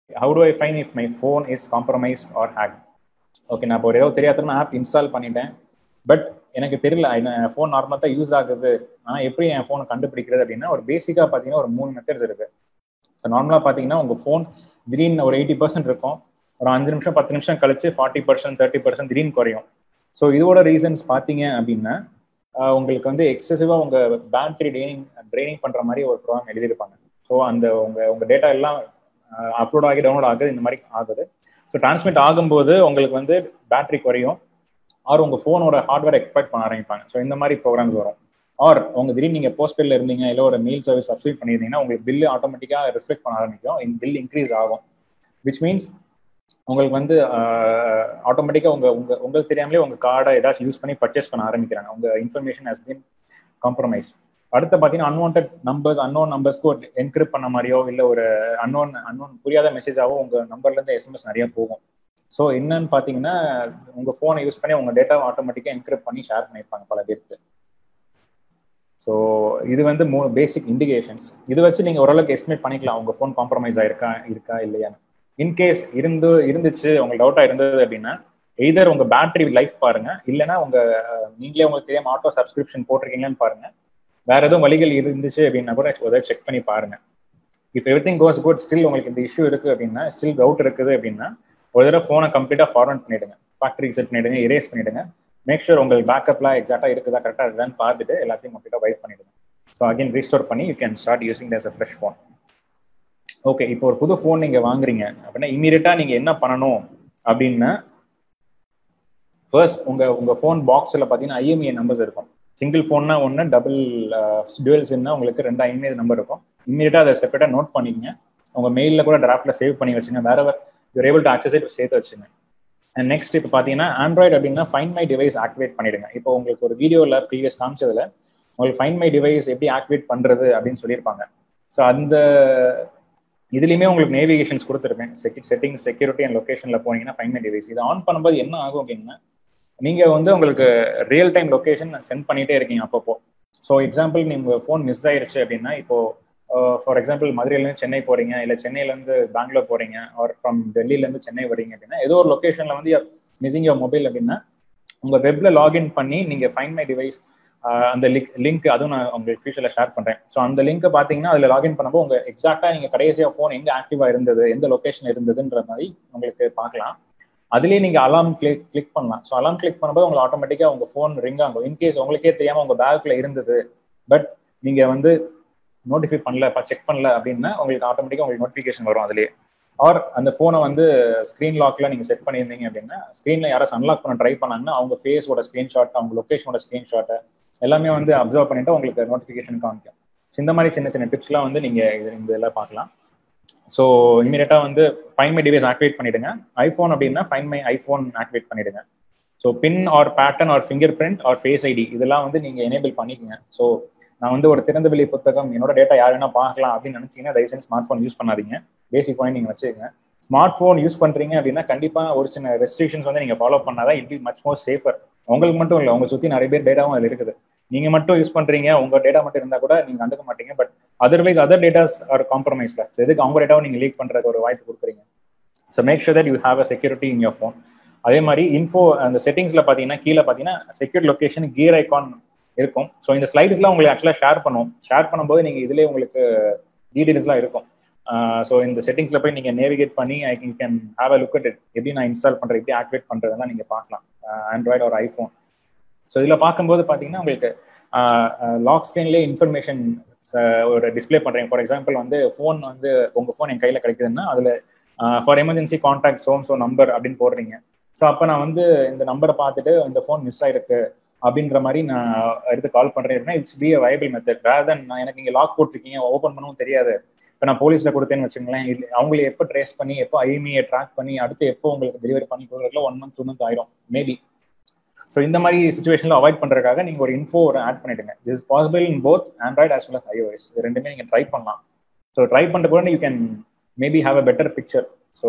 how do I find if my phone is compromise or hack okay நான் இப்போ ஒரு ஏதோ தெரியாத ஆப் இன்ஸ்டால் பண்ணிட்டேன் பட் எனக்கு தெரியல என் ஃபோன் நார்மலாக தான் யூஸ் ஆகுது ஆனால் எப்படி என் ஃபோனை கண்டுபிடிக்கிறது அப்படின்னா ஒரு பேசிக்காக பார்த்தீங்கன்னா ஒரு மூணு மெத்தட்ஸ் இருக்கு ஸோ நார்மலாக பார்த்தீங்கன்னா உங்கள் ஃபோன் திடீர்னு ஒரு எயிட்டி பர்சன்ட் இருக்கும் ஒரு அஞ்சு நிமிஷம் பத்து நிமிஷம் கழிச்சு ஃபார்ட்டி பர்சன்ட் தேர்ட்டி பர்சன்ட் திடீர்னு குறையும் ஸோ இதோட ரீசன்ஸ் பார்த்தீங்க அப்படின்னா உங்களுக்கு வந்து எக்ஸசிவாக உங்கள் பேட்டரி ட்ரைனிங் ட்ரைனிங் பண்ணுற மாதிரி ஒரு ப்ரோக்ராம் எழுதியிருப்பாங்க ஸோ அந்த உங்கள் உங்கள் டேட்டா எல்லாம் அப்லோட் ஆகி டவுன்லோட் ஆகுது இந்த மாதிரி ஆகுது ஸோ டிரான்ஸ்மிட் ஆகும்போது உங்களுக்கு வந்து பேட்டரி குறையும் ஆர் உங்கள் ஃபோனோட ஹார்ட்வேர் எக்ஸ்பெக்ட் பண்ண ஆரம்பிப்பாங்க ஸோ இந்த மாதிரி ப்ரோக்ராம்ஸ் வரும் ஆர் உங்க திடீர்னு நீங்கள் போஸ்ட் பில்ல இருந்தீங்க இல்லை ஒரு மெயில் சர்வீஸ் சப்ஸ்கிரைப் பண்ணியிருந்தீங்கன்னா உங்களுக்கு பில்லு ஆட்டோமேட்டிக்காக ரிஃப்ளெக்ட் பண்ண ஆரம்பிக்கும் பில் இன்க்ரீஸ் ஆகும் விச் மீன்ஸ் உங்களுக்கு வந்து ஆட்டோமேட்டிக்காக உங்க உங்க உங்களுக்கு தெரியாமலே உங்க கார்டை ஏதாச்சும் யூஸ் பண்ணி பர்ச்சேஸ் பண்ண ஆரம்பிக்கிறாங்க உங்க இன்ஃபர்மேஷன் ஹஸ் பின் காம்ப்ரமைஸ் அடுத்து பார்த்தீங்கன்னா அன்வான்ட் நம்பர்ஸ் அன்னோன் நம்பர்ஸ்க்கு ஒரு என்கிரிப்ட் பண்ண மாதிரியோ இல்லை ஒரு அன்னோன் அன்னோன் புரியாத மெசேஜாவோ உங்க நம்பர்லேருந்து எஸ்எம்எஸ் நிறைய போகும் ஸோ என்னன்னு பார்த்தீங்கன்னா உங்க ஃபோனை யூஸ் பண்ணி உங்க டேட்டாவை ஆட்டோமேட்டிக்காக என்கிரிப்ட் பண்ணி ஷேர் பண்ணியிருப்பாங்க பல பேருக்கு ஸோ இது வந்து மூணு பேசிக் இண்டிகேஷன்ஸ் இது வச்சு நீங்கள் ஓரளவுக்கு எஸ்டிமேட் பண்ணிக்கலாம் உங்கள் ஃபோன் காம்ப்ரமைஸ் ஆயிருக்கா இருக்கா இல்லையான்னு இன்கேஸ் இருந்து இருந்துச்சு உங்களுக்கு டவுட்டாக இருந்தது அப்படின்னா எய்தர் உங்கள் பேட்டரி லைஃப் பாருங்க இல்லைன்னா உங்கள் நீங்களே உங்களுக்கு தெரியாம ஆட்டோ சப்ஸ்கிரிப்ஷன் போட்டிருக்கீங்கன்னு பாருங்க வேற எதுவும் வழிகள் இருந்துச்சு அப்படின்னா கூட உதவி செக் பண்ணி பாருங்க if everything goes good still உங்களுக்கு இந்த இஷ்யூ இருக்கு அப்படின்னா ஸ்டில் டவுட் இருக்குது அப்படின்னா ஒரு தடவை ஃபோனை கம்ப்ளீட்டாக ஃபார்வர்ட் பண்ணிடுங்க ஃபேக்டரி செட் பண்ணிடுங்க இரேஸ் பண்ணிடுங்க மேக் ஷூர் உங்களுக்கு பேக்கப்லாம் எக்ஸாக்டாக இருக்குதா கரெக்டாக இருக்குதான்னு பார்த்துட்டு எல்லாத்தையும் கம்ப்ளீட்டாக வைப் பண்ணிடுங்க ஸோ அகைன் ரீஸ்டோர் பண்ணி you can start using this a fresh phone okay இப்போ ஒரு புது ஃபோன் நீங்கள் வாங்குறீங்க அப்படின்னா இமீடியட்டாக நீங்கள் என்ன பண்ணணும் அப்படின்னா ஃபர்ஸ்ட் உங்கள் உங்கள் ஃபோன் பாக்ஸில் பார்த்தீங்கன்னா ஐஎம்இ நம்பர்ஸ் இருக்கும் சிங்கிள் ஃபோன்னா ஒன்று டபுள் டுவெல் சின்னா உங்களுக்கு ரெண்டு ஐஎம்இ நம்பர் இருக்கும் இமீடியட்டாக அதை செப்பரேட்டாக நோட் பண்ணிக்கங்க உங்கள் மெயிலில் கூட டிராஃப்டில் சேவ் பண்ணி வச்சுங்க வேற you're able to access it சேர்த்து வச்சுங்க அண்ட் நெக்ஸ்ட் இப்போ பார்த்தீங்கன்னா ஆண்ட்ராய்டு அப்படின்னா ஃபைன் மை டிவைஸ் ஆக்டிவேட் பண்ணிடுங்க இப்போ உங்களுக்கு ஒரு வீடியோவில் ப்ரீவியஸ் காமிச்சதுல உங்களுக்கு ஃபைன் மை டிவைஸ் எப்படி ஆக்டிவேட் பண்ணுறது அப்படின்னு சொல்லியிருப்பாங்க ஸோ அந்த இதுலேயுமே உங்களுக்கு நேவிகேஷன்ஸ் கொடுத்துருப்பேன் செகி செட்டிங் செக்யூரிட்டி அண்ட் லொக்கேஷனில் போனீங்கன்னா ஃபைன் மை டிவைஸ் இது ஆன் பண்ணும்போது என்ன ஆகும் அப்படின்னா நீங்கள் வந்து உங்களுக்கு ரியல் டைம் லொக்கேஷன் சென்ட் பண்ணிகிட்டே இருக்கீங்க அப்பப்போ ஸோ எக்ஸாம்பிள் நீங்கள் ஃபோன் மிஸ் ஆயிருச்சு அப்படின்னா இப்போ ஃபார் எக்ஸாம்பிள் மதுரையிலேருந்து சென்னை போறீங்க இல்லை சென்னையிலேருந்து பெங்களூர் போறீங்க ஆர் ஃப்ரம் டெல்லியிலேருந்து சென்னை வரீங்க அப்படின்னா ஏதோ ஒரு லொக்கேஷனில் வந்து மிஸ்ஸிங் யோர் மொபைல் அப்படின்னா உங்கள் வெப்ல லாகின் பண்ணி நீங்கள் ஃபைன் மை டிவைஸ் அந்த லிங்க் லிங்க் அதுவும் நான் உங்களுக்கு ஃபியூச்சரில் ஷேர் பண்ணுறேன் ஸோ அந்த லிங்க்கை பார்த்தீங்கன்னா அதில் லாகின் பண்ணும்போது உங்கள் எக்ஸாக்டாக நீங்கள் கடைசியாக ஃபோன் எங்கே ஆக்டிவாக இருந்தது எந்த லொக்கேஷன் இருந்ததுன்ற மாதிரி உங்களுக்கு பார்க்கலாம் அதுலேயே நீங்கள் அலாம் கிளிக் கிளிக் பண்ணலாம் ஸோ அலாம் கிளிக் பண்ணும்போது உங்களுக்கு ஆட்டோமேட்டிக்காக உங்கள் ஃபோன் ரிங் ஆகும் இன்கேஸ் உங்களுக்கே தெரியாமல் உங்கள் பேக்கில் இருந்தது பட் நீங்கள் வந்து நோட்டிஃபை பண்ணல செக் பண்ணல அப்படின்னா உங்களுக்கு ஆட்டோமேட்டிக்காக உங்களுக்கு நோட்டிஃபிகேஷன் வரும் அதுலேயே ஆர் அந்த ஃபோனை வந்து ஸ்க்ரீன் லாக்ல நீங்கள் செட் பண்ணியிருந்தீங்க அப்படின்னா ஸ்க்ரீனில் யாராவது அன்லாக் பண்ண ட்ரை பண்ணாங்கன்னா அவங்க ஃபேஸோட ஸ்க்ரீன்ஷாட் அவங்க லொக்கேஷனோட ஸ்க்ரீன்ஷாட்டை எல்லாமே வந்து அப்சர்வ் பண்ணிட்டு உங்களுக்கு நோட்டிஃபிகேஷன் காமிக்கும் இந்த மாதிரி சின்ன சின்ன டிப்ஸ்லாம் வந்து நீங்கள் இது இந்த இதெல்லாம் பார்க்கலாம் ஸோ இமீடியட்டாக வந்து ஃபைன் மை டிவைஸ் ஆக்டிவேட் பண்ணிடுங்க ஐஃபோன் அப்படின்னா ஃபைன் மை ஐஃபோன் ஆக்டிவேட் பண்ணிடுங்க so pin or pattern or fingerprint or face ID இதெல்லாம் வந்து நீங்கள் எனேபிள் பண்ணிக்கோங்க ஸோ நான் வந்து ஒரு திறந்த வெளி புத்தகம் என்னோட டேட்டா யார் வேணா பார்க்கலாம் அப்படின்னு நினைச்சீங்கன்னா தயவு செஞ்சு ஸ்மார்ட் ஃபோன் யூஸ் பண்ணாதீங்க பேசிக் பாயிண்ட் நீங்க வச்சுக்கோங்க ஸ்மார்ட் ஃபோன் யூஸ் பண்றீங்க அப்படின்னா கண்டிப்பா ஒரு சின்ன ரெஸ்ட்ரிக்ஷன்ஸ் வந்து நீங்க ஃபாலோ பண்ணாதான் it be much more safer உங்களுக்கு மட்டும் இல்லை உங்க சுத்தி நிறைய பேர் டேட்டாவும் அது இருக்குது நீங்க மட்டும் யூஸ் பண்றீங்க உங்க டேட்டா மட்டும் இருந்தா கூட நீங்க கண்டுக்க மாட்டீங்க but otherwise other datas are காம்ப்ரமைஸ்ல எதுக்கு அவங்க டேட்டாவும் நீங்க லீக் பண்றதுக்கு ஒரு வாய்ப்பு கொடுக்குறீங்க so make sure that you have a security in your phone அதே மாதிரி இன்ஃபோ அந்த செட்டிங்ஸ்ல பாத்தீங்கன்னா கீழே பாத்தீங்கன்னா செக்யூர் லொகேஷன் கியர் ஐகான் இருக்கும் ஸோ இந்த ஸ்லைட்ஸ்லாம் உங்களுக்கு ஆக்சுவலாக ஷேர் பண்ணுவோம் ஷேர் பண்ணும்போது நீங்கள் இதுலேயே உங்களுக்கு டீடைல்ஸ்லாம் இருக்கும் ஸோ இந்த செட்டிங்ஸில் போய் நீங்கள் நேவிகேட் பண்ணி I can can have a look at it எப்படி நான் இன்ஸ்டால் பண்ணுறேன் எப்படி ஆக்டிவேட் பண்ணுறதெல்லாம் நீங்கள் பார்க்கலாம் ஆண்ட்ராய்டு ஒரு ஐஃபோன் ஸோ இதில் பார்க்கும்போது பார்த்தீங்கன்னா உங்களுக்கு லாக் ஸ்க்ரீன்லேயே இன்ஃபர்மேஷன் ஒரு டிஸ்பிளே பண்ணுறீங்க ஃபார் எக்ஸாம்பிள் வந்து ஃபோன் வந்து உங்கள் ஃபோன் என் கையில் கிடைக்குதுன்னா அதில் ஃபார் எமர்ஜென்சி கான்டாக்ட் சோன் ஸோ நம்பர் அப்படின்னு போடுறீங்க ஸோ அப்போ நான் வந்து இந்த நம்பரை பார்த்துட்டு இந்த ஃபோன் மிஸ் ஆயிருக்கு அப்படின்ற மாதிரி நான் எடுத்து கால் பண்றேன் அப்படின்னா it's be a viable method வேற தென் நான் எனக்கு இங்கே லாக் போட்டிருக்கீங்க ஓப்பன் பண்ணவும் தெரியாது இப்போ நான் போலீஸ்ல கொடுத்தேன்னு வச்சுங்களேன் அவங்களை எப்போ ட்ரேஸ் பண்ணி எப்போ ஐஎம்இயை ட்ராக் பண்ணி அடுத்து எப்போ உங்களுக்கு டெலிவரி பண்ணி கொடுக்குறதுல ஒன் மந்த் டூ மந்த் ஆயிரும் மேபி ஸோ இந்த மாதிரி சுச்சுவேஷனில் அவாய்ட் பண்ணுறதுக்காக நீங்கள் ஒரு இன்ஃபோ ஒரு ஆட் பண்ணிடுங்க this possible in both Android as well as iOS இது ரெண்டுமே நீங்கள் ட்ரை பண்ணலாம் ஸோ ட்ரை பண்ணுறது கூட you can maybe have a better picture so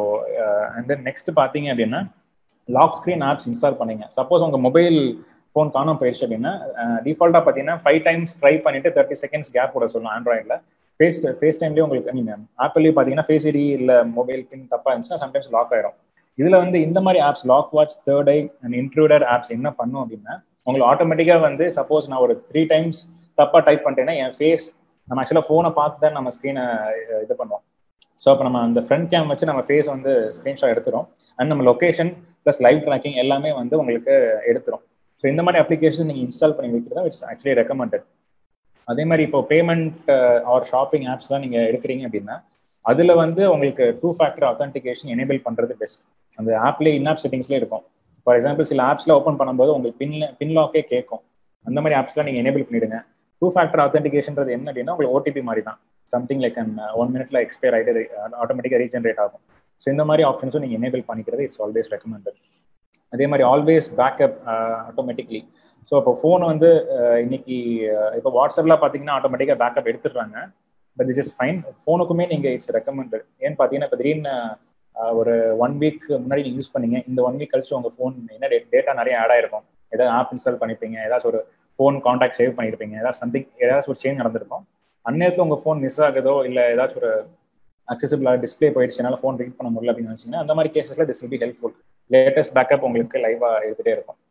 and then next பார்த்தீங்க அப்படின்னா லாக் ஸ்க்ரீன் ஆப்ஸ் இன்ஸ்டால் பண்ணீங்க சப்போஸ் உங்கள் மொபைல் ஃபோன் காணாம போயிடுச்சு அப்படின்னா டிஃபால்ட்டாக பார்த்தீங்கன்னா ஃபைவ் டைம்ஸ் ட்ரை பண்ணிட்டு தேர்ட்டி செகண்ட்ஸ் கேப் கூட சொல்லலாம் ஆண்ட்ராய்டில் ஃபேஸ் ஃபேஸ் டைம்லேயே உங்களுக்கு ஐ மீன் ஆப்பிள்லேயே பார்த்தீங்கன்னா ஃபேஸ் ஐடி இல்லை மொபைல் பின் தப்பாக இருந்துச்சுன்னா சம்டைம்ஸ் லாக் ஆயிரும் இதில் வந்து இந்த மாதிரி apps lock watch third eye and intruder apps என்ன பண்ணும் அப்படின்னா உங்களுக்கு ஆட்டோமேட்டிக்காக வந்து சப்போஸ் நான் ஒரு த்ரீ டைம்ஸ் தப்பாக டைப் பண்ணிட்டேன்னா என் ஃபேஸ் நம்ம ஆக்சுவலாக ஃபோனை பார்த்து தான் நம்ம ஸ்க்ரீனை இது பண்ணுவோம் ஸோ அப்போ நம்ம அந்த ஃப்ரண்ட் கேம் வச்சு நம்ம ஃபேஸ் வந்து ஸ்க்ரீன்ஷாட் எடுத்துரும் அண்ட் நம்ம லொக்கேஷன் ப்ளஸ் லைவ் ட்ராக்கிங் எல்லாமே வந்து உங்களுக்கு எடுத்துரும் ஸோ இந்த மாதிரி அப்ளிகேஷன் நீங்கள் இன்ஸ்டால் பண்ணி வைக்கிறதா இட்ஸ் ஆக்சுவலி ரெக்கமெண்டட் அதே மாதிரி இப்போ பேமெண்ட் ஆர் ஷாப்பிங் ஆப்ஸ்லாம் நீங்கள் எடுக்கிறீங்க அப்படின்னா அதில் வந்து உங்களுக்கு டூ ஃபேக்டர் அத்தன்டிகேஷன் எனேபிள் பண்ணுறது பெஸ்ட் அந்த ஆப்லேயே இன்ஆப் செட்டிங்ஸ்லேயே இருக்கும் ஃபார் எக்ஸாம்பிள் சில ஆப்ஸில் ஓப்பன் பண்ணும்போது உங்களுக்கு பின் பின்லாக்கே கேட்கும் அந்த மாதிரி ஆப்ஸ்லாம் நீங்கள் எனேபிள் பண்ணிடுங்க டூ ஃபேக்டர் அத்தன்டிகேஷன்றது என்ன அப்படின்னா உங்களுக்கு ஓடிபி மாதிரி தான் சம்திங் லைக் அண்ட் ஒன் மினிட்ல எக்ஸ்பயர் ஆகிட்டு ஆட்டோமேட்டிக்காக ரீஜென்ரேட் ஆகும் ஸோ இந்த மாதிரி ஆப்ஷன்ஸும் நீங்கள் எனேபிள் பண்ணிக்கிறது இட்ஸ் ஆல்வேஸ் ரெக்கமெண்டட் அதே மாதிரி ஆல்வேஸ் பேக்கப் ஆட்டோமேட்டிக்லி ஸோ இப்போ ஃபோன் வந்து இன்னைக்கு இப்போ வாட்ஸ்அப்ல பார்த்தீங்கன்னா ஆட்டோமேட்டிக்காக பேக்கப் எடுத்துடுறாங்க பட் இட் இஸ் ஃபைன் ஃபோனுக்குமே நீங்கள் இட்ஸ் ரெக்கமெண்டட் ஏன்னு பார்த்தீங்கன்னா இப்போ திடீர்னு ஒரு ஒன் வீக் முன்னாடி நீங்கள் யூஸ் பண்ணீங்க இந்த ஒன் வீக் கழிச்சு உங்கள் ஃபோன் என்ன டேட்டா நிறைய ஆட் ஆயிருக்கும் ஏதாவது ஆப் இன்ஸ்டால் பண்ணிருப்பீங்க ஏதாச்சும் ஒரு ஃபோன் காண்டாக்ட் சேவ் பண்ணியிருப்பீங்க ஏதாவது சம்திங் ஏதாச்சும் ஒரு சேஞ்ச் நடந்திருக்கும் அந்நேரத்தில் உங்கள் ஃபோன் மிஸ் ஆகுதோ இல்லை ஏதாச்சும் ஒரு அக்சசிபிளாக டிஸ்பிளே போயிடுச்சுனால ஃபோன் ரீட் பண்ண முடியல அப்படின்னு நினச்சிங்கன்னா அந்த மாதிரி கேசஸில் this will be helpful latest backup உங்களுக்கு லைவாக எடுத்துகிட்டே இருக்கும்